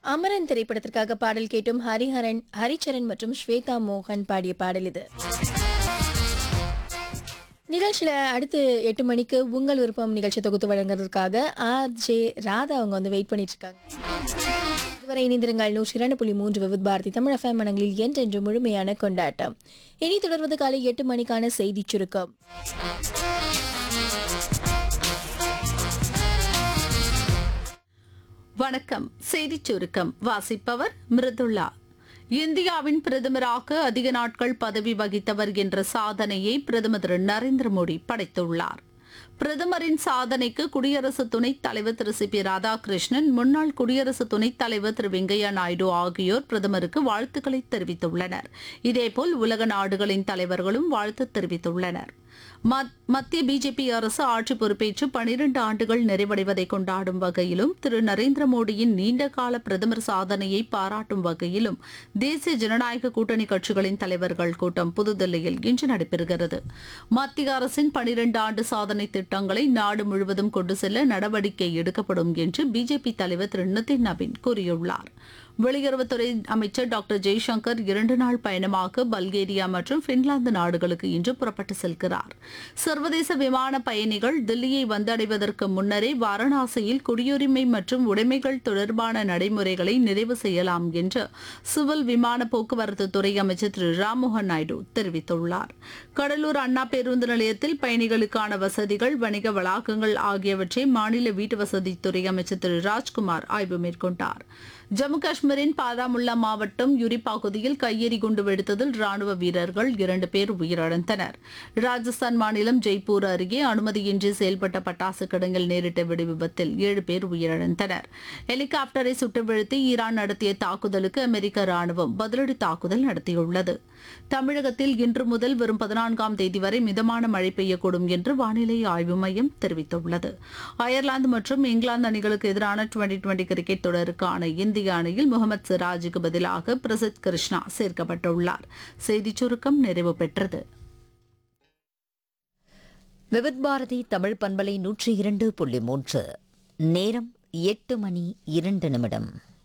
அமரன் திரைப்படத்திற்காக பாடல் கேட்டும் ஹரிஹரன் ஹரிச்சரன் மற்றும் ஸ்வேதா மோகன் பாடிய பாடல் இது நிகழ்ச்சியில அடுத்து எட்டு மணிக்கு உங்கள் விருப்பம் நிகழ்ச்சி தொகுத்து வழங்குறதுக்காக ஆர் ஜே ராதா அவங்க வந்து வெயிட் பண்ணிட்டு இருக்காங்க இதுவரை இணைந்திருங்கள் நூற்றி இரண்டு புள்ளி மூன்று விவித் பாரதி தமிழ் எஃப்எம் மனங்களில் என்றென்று முழுமையான கொண்டாட்டம் இனி தொடர்வது காலை எட்டு மணிக்கான செய்தி சுருக்கம் வணக்கம் செய்திச் சுருக்கம் வாசிப்பவர் மிருதுளா இந்தியாவின் பிரதமராக அதிக நாட்கள் பதவி வகித்தவர் என்ற சாதனையை பிரதமர் திரு நரேந்திர மோடி படைத்துள்ளார் பிரதமரின் சாதனைக்கு குடியரசு துணைத் தலைவர் திரு சி பி ராதாகிருஷ்ணன் முன்னாள் குடியரசு துணைத் தலைவர் திரு வெங்கையா நாயுடு ஆகியோர் பிரதமருக்கு வாழ்த்துக்களை தெரிவித்துள்ளனர் இதேபோல் உலக நாடுகளின் தலைவர்களும் வாழ்த்து தெரிவித்துள்ளனர் மத்- மத்திய பிஜேபி அரசு ஆட்சி பொறுப்பேற்று பனிரெண்டு ஆண்டுகள் நிறைவடைவதை கொண்டாடும் வகையிலும் திரு நரேந்திர மோடியின் நீண்டகால பிரதமர் சாதனையை பாராட்டும் வகையிலும் தேசிய ஜனநாயக கூட்டணி கட்சிகளின் தலைவர்கள் கூட்டம் புதுதில்லியில் இன்று நடைபெறுகிறது மத்திய அரசின் பனிரெண்டு ஆண்டு சாதனை திட்டங்களை நாடு முழுவதும் கொண்டு செல்ல நடவடிக்கை எடுக்கப்படும் என்று பிஜேபி தலைவர் திரு நிதின் நவீன் கூறியுள்ளார் வெளியுறவுத்துறை அமைச்சர் டாக்டர் ஜெய்சங்கர் இரண்டு நாள் பயணமாக பல்கேரியா மற்றும் பின்லாந்து நாடுகளுக்கு இன்று புறப்பட்டு செல்கிறார் சர்வதேச விமான பயணிகள் தில்லியை வந்தடைவதற்கு முன்னரே வாரணாசியில் குடியுரிமை மற்றும் உடைமைகள் தொடர்பான நடைமுறைகளை நிறைவு செய்யலாம் என்று சிவில் விமான போக்குவரத்து துறை அமைச்சர் திரு ராம்மோகன் நாயுடு தெரிவித்துள்ளார் கடலூர் அண்ணா பேருந்து நிலையத்தில் பயணிகளுக்கான வசதிகள் வணிக வளாகங்கள் ஆகியவற்றை மாநில வீட்டு வசதித்துறை அமைச்சர் திரு ராஜ்குமார் ஆய்வு மேற்கொண்டார் ஜம்மு காஷ்மீரின் பாராமுல்லா மாவட்டம் யுரி பகுதியில் கையெறி குண்டு வெடித்ததில் ராணுவ வீரர்கள் இரண்டு பேர் உயிரிழந்தனர் ராஜஸ்தான் மாநிலம் ஜெய்ப்பூர் அருகே அனுமதியின்றி செயல்பட்ட பட்டாசு கிடங்கில் நேரிட்ட வெடி விபத்தில் ஏழு பேர் உயிரிழந்தனர் ஹெலிகாப்டரை சுட்டு வீழ்த்தி ஈரான் நடத்திய தாக்குதலுக்கு அமெரிக்க ராணுவம் பதிலடி தாக்குதல் நடத்தியுள்ளது தமிழகத்தில் இன்று முதல் வரும் பதினான்காம் தேதி வரை மிதமான மழை பெய்யக்கூடும் என்று வானிலை ஆய்வு மையம் தெரிவித்துள்ளது அயர்லாந்து மற்றும் இங்கிலாந்து அணிகளுக்கு எதிரான டுவெண்டி டுவெண்டி கிரிக்கெட் தொடருக்கான இந்திய அணியில் முகமது சிராஜுக்கு பதிலாக பிரசித் கிருஷ்ணா சேர்க்கப்பட்டுள்ளார் செய்திச் சுருக்கம் நிறைவு பெற்றது விவித் பாரதி தமிழ் பண்பலை நூற்றி இரண்டு புள்ளி மூன்று நேரம் எட்டு மணி இரண்டு நிமிடம்